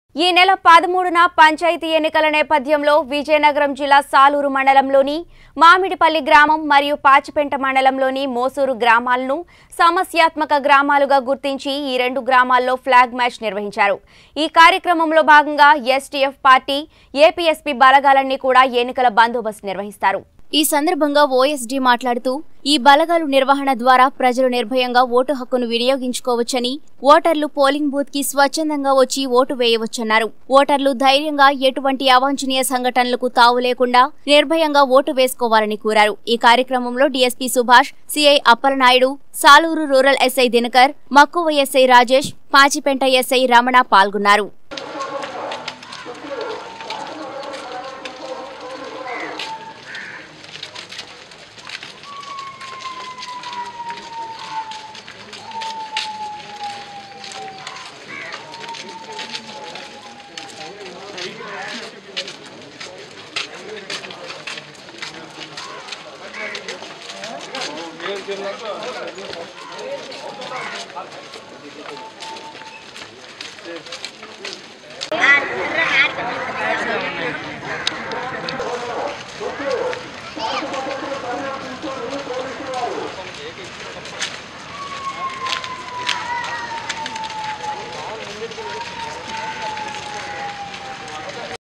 ఈ నెల పదమూడున పంచాయతీ ఎన్నికల నేపథ్యంలో విజయనగరం జిల్లా సాలూరు మండలంలోని మామిడిపల్లి గ్రామం మరియు పాచిపెంట మండలంలోని మోసూరు గ్రామాలను సమస్యాత్మక గ్రామాలుగా గుర్తించి ఈ రెండు గ్రామాల్లో ఫ్లాగ్ మ్యాచ్ నిర్వహించారు ఈ కార్యక్రమంలో భాగంగా ఎస్టీఎఫ్ పార్టీ ఏపీఎస్పీ బలగాలన్నీ కూడా ఎన్నికల బందోబస్తు నిర్వహిస్తారు ఈ సందర్భంగా ఓఎస్డీ మాట్లాడుతూ ఈ బలగాలు నిర్వహణ ద్వారా ప్రజలు నిర్భయంగా ఓటు హక్కును వినియోగించుకోవచ్చని ఓటర్లు పోలింగ్ బూత్ కి స్వచ్ఛందంగా వచ్చి ఓటు వేయవచ్చన్నారు ఓటర్లు ధైర్యంగా ఎటువంటి అవాంఛనీయ సంఘటనలకు తావు లేకుండా నిర్భయంగా ఓటు వేసుకోవాలని కోరారు ఈ కార్యక్రమంలో DSP Subhash CI Appalanaidu Saluru rural SI Dinakar Makkuva SI Rajesh Pachipenta SI Ramana పాల్గొన్నారు